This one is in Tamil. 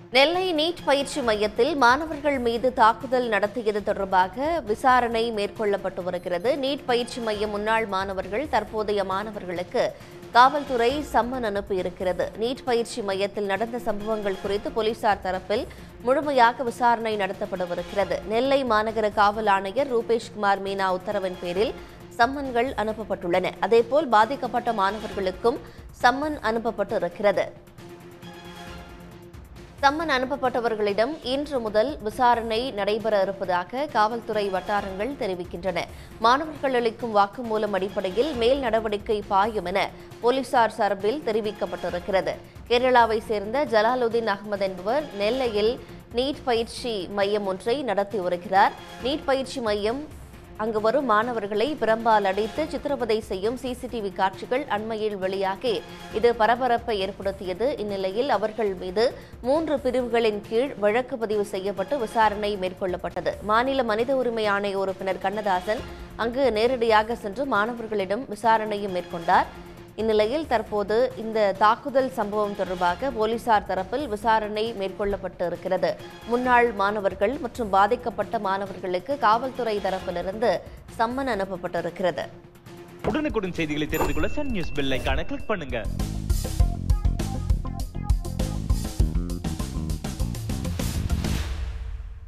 நெல்லை நீட் பயிற்சி மையத்தில் மாணவர்கள் மீது தாக்குதல் நடத்தியது தொடர்பாக விசாரணை மேற்கொள்ளப்பட்டு வருகிறது நீட் பயிற்சி மைய முன்னாள் மாணவர்கள் தற்போதைய மாணவர்களுக்கு காவல்துறை சம்மன் அனுப்பியிருக்கிறது நீட் பயிற்சி மையத்தில் நடந்த சம்பவங்கள் குறித்து போலீசார் தரப்பில் முழுமையாக விசாரணை நடத்தப்படவிருக்கிறது நெல்லை மாநகர காவல் ஆணையர் ரூபேஷ்குமார் மீனா உத்தரவின் பேரில் சம்மன்கள் அனுப்பப்பட்டுள்ளன அதேபோல் பாதிக்கப்பட்ட மாணவர்களுக்கும் சம்மன் அனுப்பப்பட்டு இருக்கிறது சம்மன் அனுப்பப்பட்டவர்களிடம் இன்று முதல் விசாரணை நடைபெற இருப்பதாக காவல்துறை வட்டாரங்கள் தெரிவிக்கின்றன மாணவர்கள் அளிக்கும் வாக்குமூலம் அடிப்படையில் மேல் நடவடிக்கை பாயும் என போலீசார் சார்பில் தெரிவிக்கப்பட்டிருக்கிறது கேரளாவை சேர்ந்த ஜலாலுதீன் அகமது என்பவர் நெல்லையில் நீட் பயிற்சி மையம் ஒன்றை நடத்தி வருகிறார் நீட் பயிற்சி மையம் அங்கு வரும் மாணவர்களை பிரம்பால் அடித்து சித்திரவதை செய்யும் சிசிடிவி காட்சிகள் அண்மையில் வெளியாகி இது பரபரப்பை ஏற்படுத்தியது இந்நிலையில் அவர்கள் மீது மூன்று பிரிவுகளின் கீழ் வழக்கு பதிவு செய்யப்பட்டு விசாரணை மேற்கொள்ளப்பட்டது மாநில மனித உரிமை ஆணைய உறுப்பினர் கண்ணதாசன் அங்கு நேரடியாக சென்று மாணவர்களிடம் விசாரணையும் மேற்கொண்டார் இந்நிலையில் தற்போது இந்த தாக்குதல் சம்பவம் தொடர்பாக போலீசார் தரப்பில் விசாரணை மேற்கொள்ளப்பட்டு இருக்கிறது முன்னாள் மாணவர்கள் மற்றும் பாதிக்கப்பட்ட மாணவர்களுக்கு காவல்துறை தரப்பிலிருந்து சம்மன் அனுப்பப்பட்டிருக்கிறது உடனுக்குடன் செய்திகளை தெரிந்து கொள்ள சன் நியூஸ் பெல் ஐகானை கிளிக் பண்ணுங்க